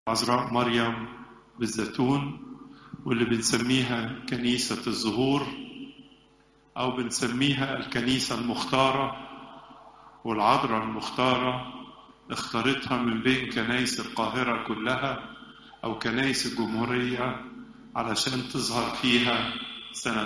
عذراء مريم بالزيتون واللي بنسميها كنيسة الزهور أو بنسميها الكنيسة المختارة والعذراء المختارة اختارتها من بين كنايس القاهرة كلها أو كنايس الجمهورية علشان تظهر فيها سنة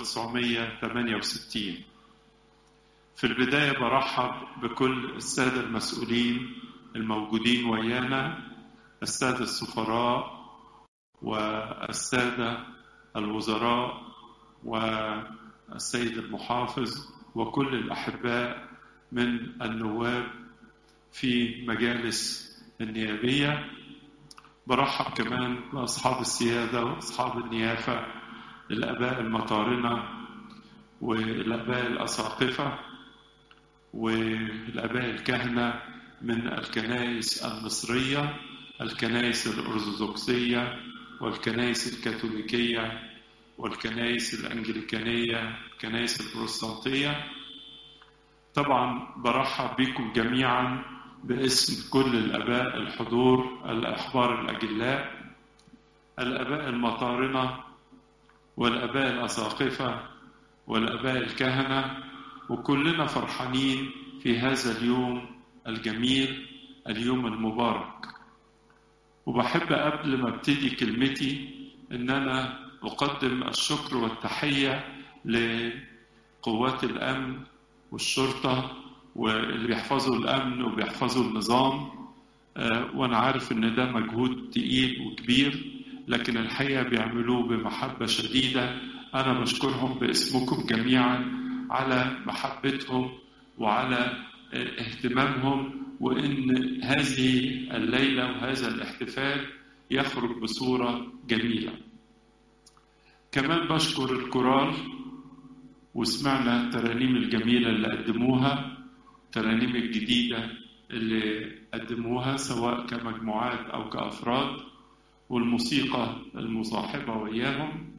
1968 في البداية برحب بكل السادة المسؤولين الموجودين ويانا السادة السفراء والسادة الوزراء والسيد المحافظ وكل الأحباء من النواب في مجالس النيابية برحب كمان بأصحاب السيادة وأصحاب النيافة الآباء المطارنة والآباء الأساقفة والآباء الكهنة من الكنائس المصرية الكنائس الأرثوذكسية والكنائس الكاثوليكية والكنائس الأنجليكانية الكنائس البروتستانتية طبعا برحب بكم جميعا باسم كل الآباء الحضور الأحبار الأجلاء الآباء المطارنة والآباء الأساقفة والآباء الكهنة وكلنا فرحانين في هذا اليوم الجميل اليوم المبارك وبحب قبل ما ابتدي كلمتي ان انا اقدم الشكر والتحيه لقوات الامن والشرطه واللي بيحفظوا الامن وبيحفظوا النظام وانا عارف ان ده مجهود تقيل وكبير لكن الحقيقه بيعملوه بمحبه شديده انا بشكرهم باسمكم جميعا على محبتهم وعلى اهتمامهم وان هذه الليله وهذا الاحتفال يخرج بصوره جميله كمان بشكر الكورال وسمعنا الترانيم الجميله اللي قدموها الترانيم الجديده اللي قدموها سواء كمجموعات او كافراد والموسيقى المصاحبه وياهم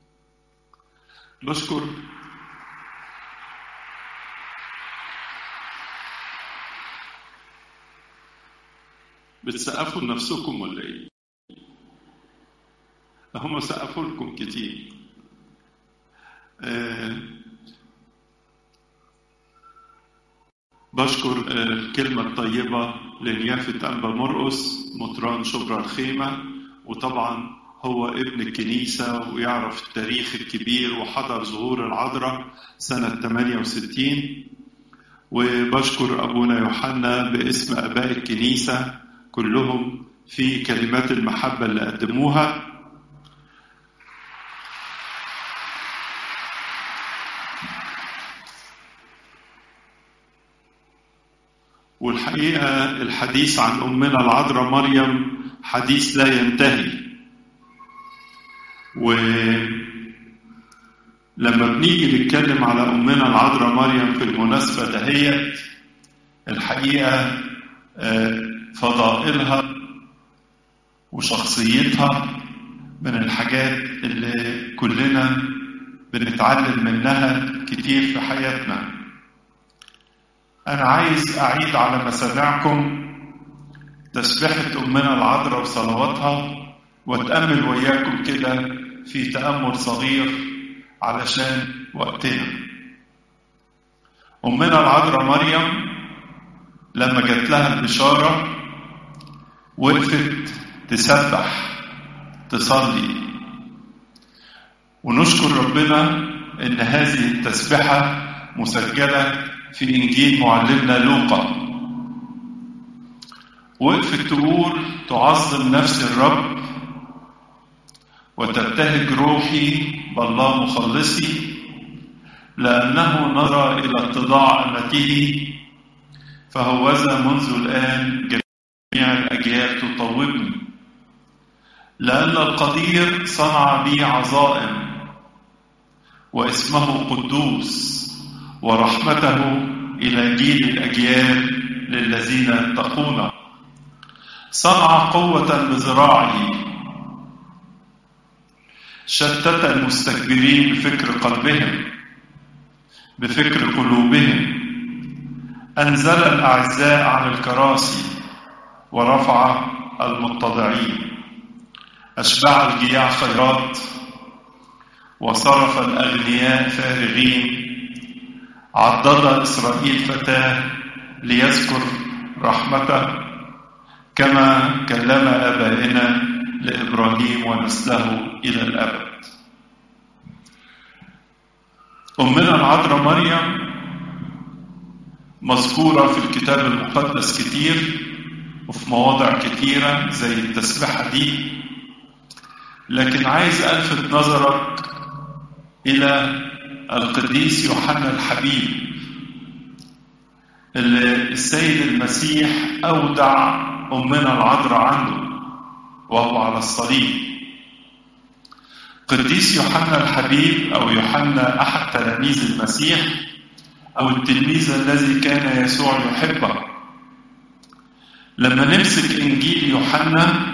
بشكر بتسقفوا لنفسكم ولا ايه؟ هم سقفوا لكم كتير. أه بشكر الكلمة الطيبة لنيافة أنبا مرقس مطران شبرا الخيمة وطبعا هو ابن الكنيسة ويعرف التاريخ الكبير وحضر ظهور العذراء سنة 68 وبشكر أبونا يوحنا باسم آباء الكنيسة كلهم في كلمات المحبة اللي قدموها والحقيقة الحديث عن أمنا العذراء مريم حديث لا ينتهي ولما بنيجي نتكلم على أمنا العذراء مريم في المناسبة دهيت الحقيقة فضائلها وشخصيتها من الحاجات اللي كلنا بنتعلم منها كتير في حياتنا أنا عايز أعيد على مسامعكم تسبحة أمنا العذراء وصلواتها وأتأمل وياكم كده في تأمل صغير علشان وقتنا أمنا العذراء مريم لما جات لها البشارة وقفت تسبح تصلي ونشكر ربنا ان هذه التسبحة مسجلة في انجيل معلمنا لوقا وقفت تقول تعظم نفس الرب وتبتهج روحي بالله مخلصي لأنه نظر إلى اتضاع أمته فهوذا منذ الآن جميع الأجيال تطوبني لأن القدير صنع بي عظائم واسمه قدوس ورحمته إلى جيل الأجيال للذين يتقون صنع قوة بذراعه شتت المستكبرين بفكر قلبهم بفكر قلوبهم أنزل الأعزاء عن الكراسي ورفع المتضعين أشبع الجياع خيرات وصرف الأغنياء فارغين عضد إسرائيل فتاه ليذكر رحمته كما كلم آبائنا لإبراهيم ونسله إلى الأبد أمنا العذراء مريم مذكورة في الكتاب المقدس كتير وفي مواضع كتيرة زي التسبيحة دي لكن عايز ألفت نظرك إلى القديس يوحنا الحبيب اللي السيد المسيح أودع أمنا العذراء عنده وهو على الصليب قديس يوحنا الحبيب أو يوحنا أحد تلاميذ المسيح أو التلميذ الذي كان يسوع يحبه لما نمسك إنجيل يوحنا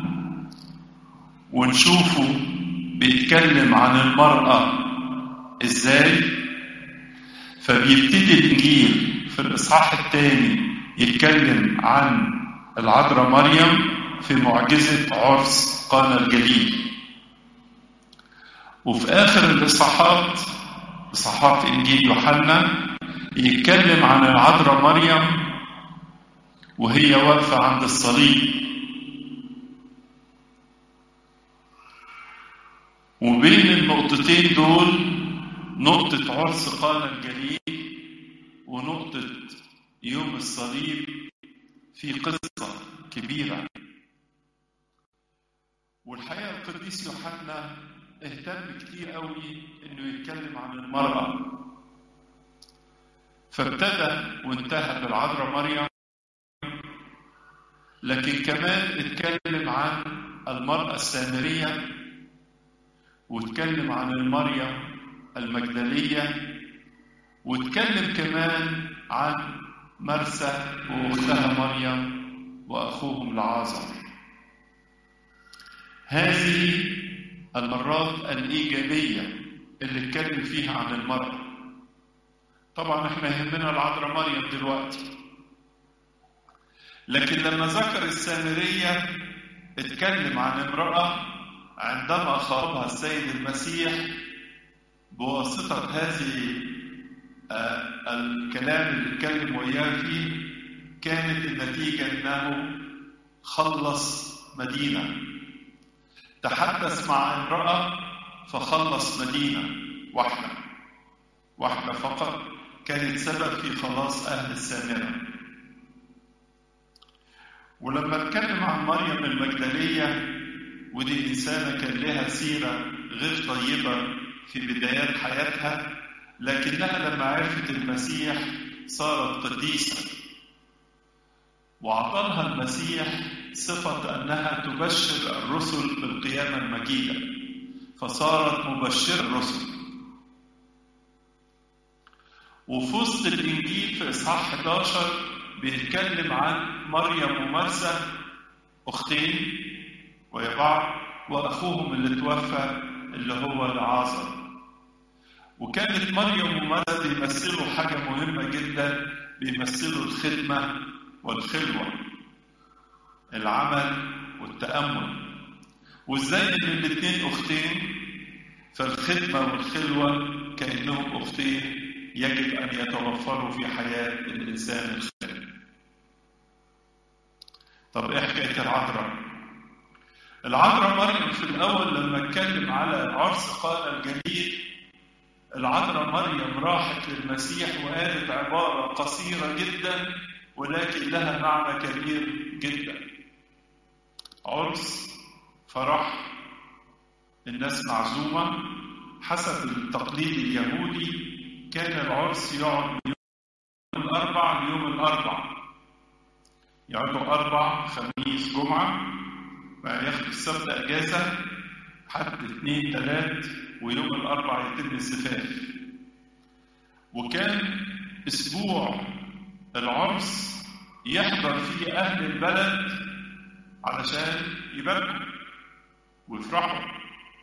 ونشوفه بيتكلم عن المرأة إزاي فبيبتدي الإنجيل في الإصحاح الثاني يتكلم عن العذراء مريم في معجزة عرس قانا الجليل وفي آخر الإصحاحات إصحاحات إنجيل يوحنا يتكلم عن العذراء مريم وهي واقفة عند الصليب وبين النقطتين دول نقطة عرس قانا الجليل ونقطة يوم الصليب في قصة كبيرة والحقيقة القديس يوحنا اهتم كتير قوي انه يتكلم عن المرأة فابتدى وانتهى بالعذراء مريم لكن كمان اتكلم عن المرأة السامرية واتكلم عن المريم المجدلية واتكلم كمان عن مرسى واختها مريم واخوهم العازر هذه المرات الايجابيه اللي اتكلم فيها عن المراه طبعا احنا يهمنا العذراء مريم دلوقتي لكن لما ذكر السامريه اتكلم عن امراه عندما خاطبها السيد المسيح بواسطه هذه الكلام اللي اتكلم وياه فيه كانت النتيجة أنه خلص مدينة تحدث مع امرأة فخلص مدينة واحدة واحدة فقط كانت سبب في خلاص أهل السامرة ولما اتكلم عن مريم المجدلية ودي إنسانة كان لها سيرة غير طيبة في بدايات حياتها لكنها لما عرفت المسيح صارت قديسة وأعطاها المسيح صفة أنها تبشر الرسل بالقيامة المجيدة فصارت مبشرة الرسل وفي وسط الإنجيل في إصحاح 11 بيتكلم عن مريم ومرسى أختين ويا بعض وأخوهم اللي توفى اللي هو العازر وكانت مريم ومرسى بيمثلوا حاجة مهمة جدا بيمثلوا الخدمة والخلوة العمل والتأمل وازاي ان الاتنين اختين فالخدمة والخلوة كأنهم اختين يجب ان يتوفروا في حياة الانسان الخالد طب ايه حكاية العذراء العذراء مريم في الاول لما اتكلم على عرس قانا الجليل العذراء مريم راحت للمسيح وقالت عبارة قصيرة جدا ولكن لها معنى كبير جدا عرس فرح الناس معزومة حسب التقليد اليهودي كان العرس يقعد من يوم الأربع ليوم الأربع يقعدوا أربع خميس جمعة بعد ياخدوا السبت أجازة حد اثنين ثلاث ويوم الأربع يتم الزفاف وكان أسبوع العرس يحضر فيه أهل البلد علشان يباركوا ويفرحوا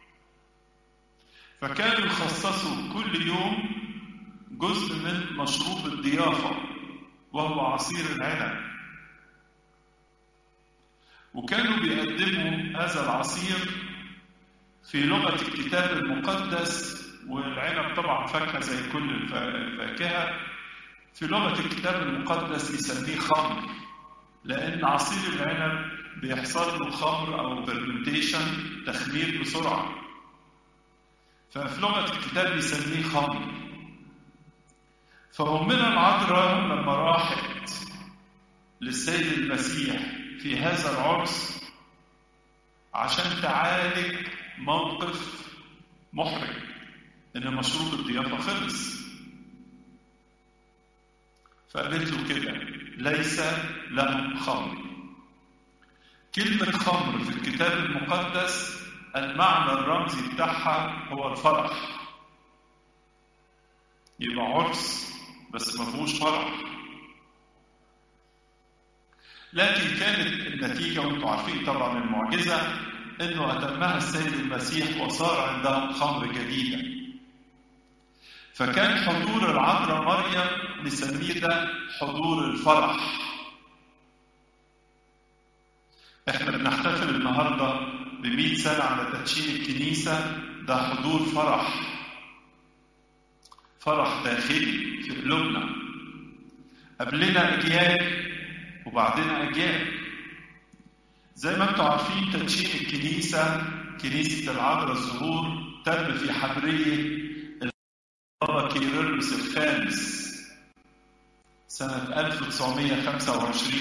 فكانوا يخصصوا كل يوم جزء من مشروب الضيافة وهو عصير العنب وكانوا بيقدموا هذا العصير في لغة الكتاب المقدس والعنب طبعا فاكهة زي كل الفاكهة في لغة الكتاب المقدس يسميه خمر لأن عصير العنب بيحصل له خمر أو فرمنتيشن تخمير بسرعة ففي لغة الكتاب يسميه خمر فأمنا العذراء لما راحت للسيد المسيح في هذا العرس عشان تعالج موقف محرج ان مشروب الضيافه خلص فقالت له كده ليس لهم خمر كلمة خمر في الكتاب المقدس المعنى الرمزي بتاعها هو الفرح يبقى عرس بس ما فيهوش فرح لكن كانت النتيجة وانتم عارفين طبعا المعجزة انه اتمها السيد المسيح وصار عندهم خمر جديدة فكان حضور العذراء مريم نسميه ده حضور الفرح احنا بنحتفل النهارده ب سنة على تدشين الكنيسة ده حضور فرح فرح داخلي في قلوبنا قبلنا أجيال وبعدنا أجيال زي ما انتم عارفين تدشين الكنيسة كنيسة العذراء الزهور تم في حبرية البابا كيرلس الخامس سنة 1925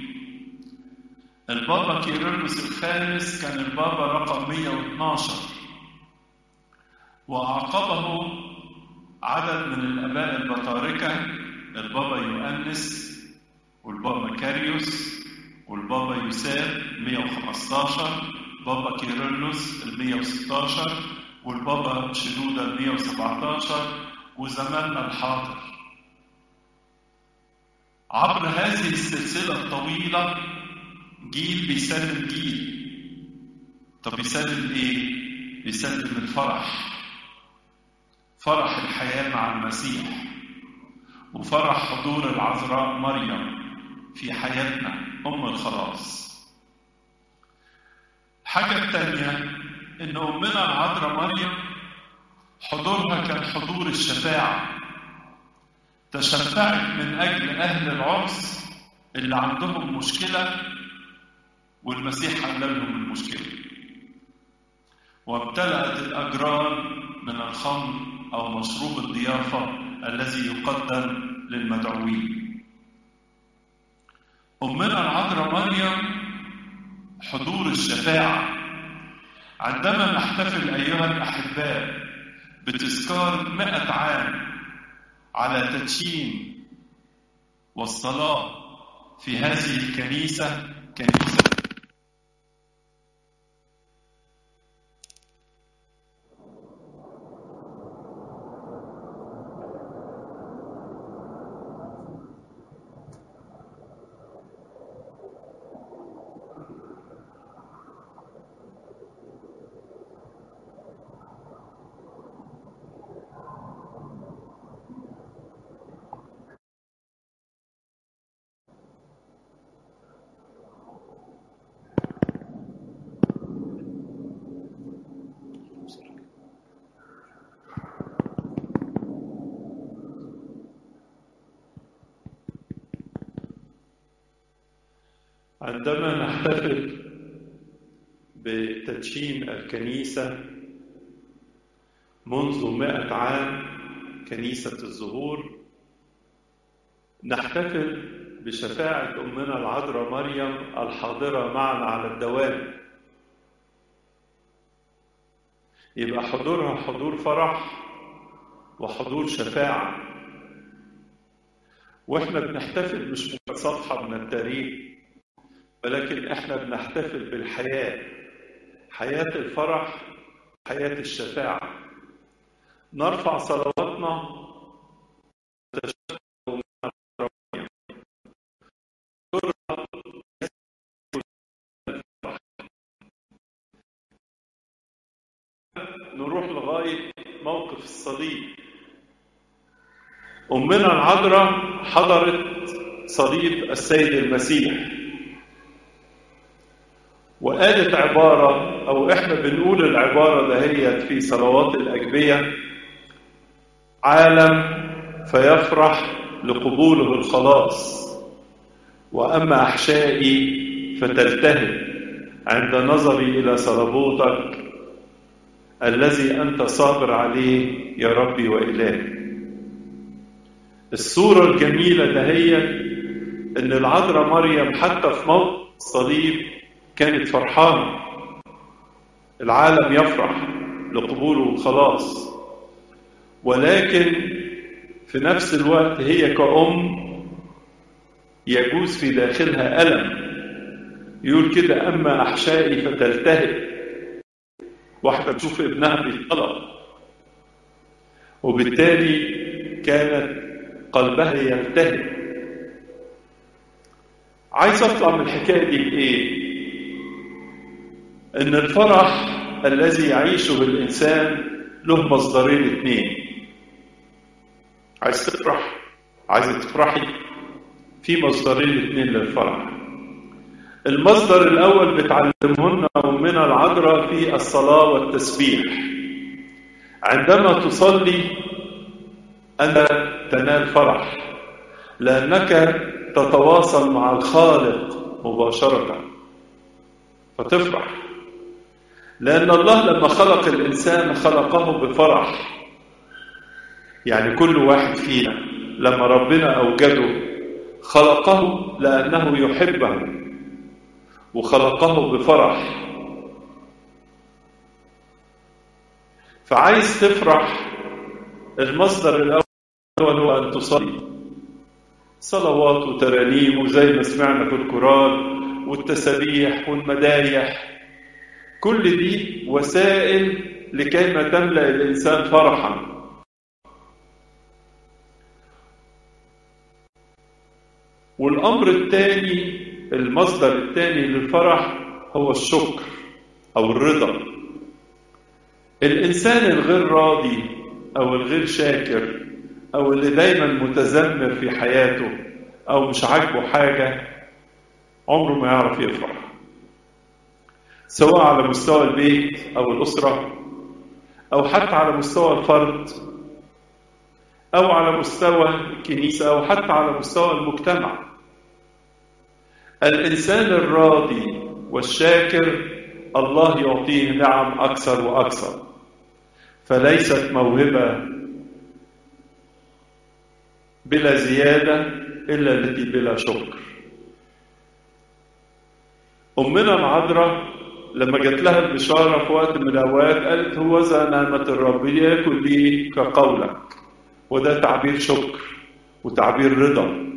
البابا كيرلس الخامس كان البابا رقم 112 وأعقبه عدد من الآباء البطاركة البابا يؤنس والبابا كاريوس والبابا يوساب 115 بابا كيرلس ال 116 والبابا شنودة ال 117 وزماننا الحاضر عبر هذه السلسلة الطويلة جيل بيسلم جيل طب بيسلم ايه؟ بيسلم الفرح فرح الحياة مع المسيح وفرح حضور العذراء مريم في حياتنا أم الخلاص الحاجة الثانية إن أمنا العذراء مريم حضورها كان حضور الشفاعة تشفعت من أجل أهل العرس اللي عندهم مشكلة والمسيح حل لهم المشكلة وامتلأت الأجران من الخمر أو مشروب الضيافة الذي يقدم للمدعوين أمنا العذراء مريم حضور الشفاعة عندما نحتفل أيها الأحباء بتذكار مئة عام على تدشين والصلاة في هذه الكنيسة كنيسة عندما نحتفل بتدشين الكنيسة منذ مئة عام كنيسة الزهور نحتفل بشفاعة أمنا العذراء مريم الحاضرة معنا على الدوام يبقى حضورها حضور فرح وحضور شفاعة واحنا بنحتفل مش مجرد صفحة من التاريخ ولكن احنا بنحتفل بالحياة حياة الفرح حياة الشفاعة نرفع صلواتنا نروح لغاية موقف الصليب أمنا العذراء حضرت صليب السيد المسيح وقالت عبارة أو إحنا بنقول العبارة دهيت في صلوات الأجبية عالم فيفرح لقبوله الخلاص وأما أحشائي فتلتهب عند نظري إلى صلبوتك الذي أنت صابر عليه يا ربي وإلهي الصورة الجميلة دهيت إن العذراء مريم حتى في موت الصليب كانت فرحانة العالم يفرح لقبوله الخلاص ولكن في نفس الوقت هي كأم يجوز في داخلها ألم يقول كده أما أحشائي فتلتهب واحدة تشوف ابنها بيطلب وبالتالي كانت قلبها يلتهب عايز اطلع من الحكايه دي بايه ان الفرح الذي يعيشه الانسان له مصدرين اثنين عايز تفرح عايز تفرحي في مصدرين اثنين للفرح المصدر الاول بتعلمهن امنا العذراء في الصلاه والتسبيح عندما تصلي انت تنال فرح لانك تتواصل مع الخالق مباشره فتفرح لان الله لما خلق الانسان خلقه بفرح يعني كل واحد فينا لما ربنا اوجده خلقه لانه يحبه وخلقه بفرح فعايز تفرح المصدر الاول هو ان تصلي صلوات وترانيم وزي ما سمعنا في القران والتسابيح والمدايح كل دي وسائل لكي ما تملا الانسان فرحا والامر الثاني المصدر الثاني للفرح هو الشكر او الرضا الانسان الغير راضي او الغير شاكر او اللي دايما متذمر في حياته او مش عاجبه حاجه عمره ما يعرف يفرح سواء على مستوى البيت او الاسره او حتى على مستوى الفرد او على مستوى الكنيسه او حتى على مستوى المجتمع الانسان الراضي والشاكر الله يعطيه نعم اكثر واكثر فليست موهبه بلا زياده الا التي بلا شكر امنا العذراء لما جات لها البشاره في وقت من الاوقات قالت هو ذا نعمه الرب ياكل لي كقولك وده تعبير شكر وتعبير رضا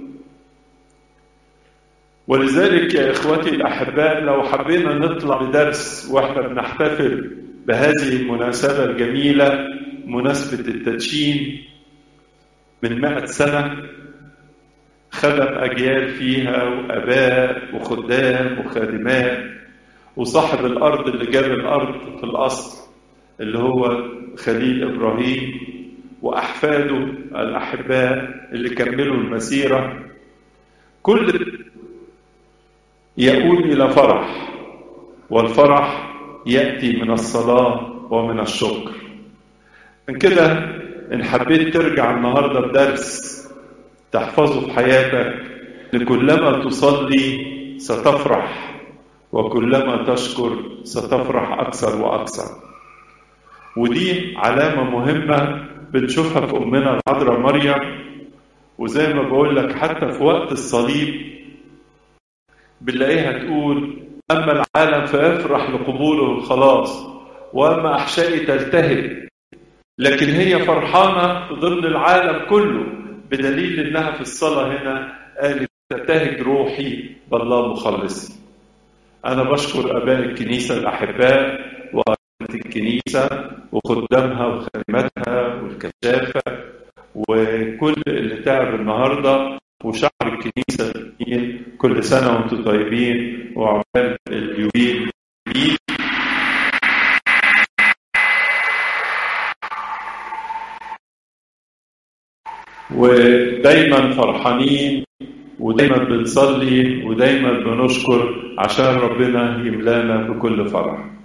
ولذلك يا اخوتي الاحباء لو حبينا نطلع بدرس واحنا بنحتفل بهذه المناسبه الجميله مناسبه التدشين من مائة سنة خدم أجيال فيها وأباء وخدام وخادمات وصاحب الأرض اللي جاب الأرض في الأصل اللي هو خليل إبراهيم وأحفاده الأحباء اللي كملوا المسيرة كل يقول إلى فرح والفرح يأتي من الصلاة ومن الشكر من كده إن حبيت ترجع النهاردة بدرس تحفظه في حياتك لكلما تصلي ستفرح وكلما تشكر ستفرح أكثر وأكثر ودي علامة مهمة بنشوفها في أمنا العذراء مريم وزي ما بقول لك حتى في وقت الصليب بنلاقيها تقول أما العالم فيفرح لقبوله الخلاص وأما أحشائي تلتهب لكن هي فرحانة في ضمن العالم كله بدليل إنها في الصلاة هنا قالت تبتهج روحي بالله مخلصي أنا بشكر آباء الكنيسة الأحباء وأئمة الكنيسة وخدامها وخادماتها والكشافة وكل اللي تعب النهارده وشعب الكنيسة الدين كل سنة وانتم طيبين وعقبال اليوبيل ودايما فرحانين ودايما بنصلي ودايما بنشكر عشان ربنا يملانا بكل فرح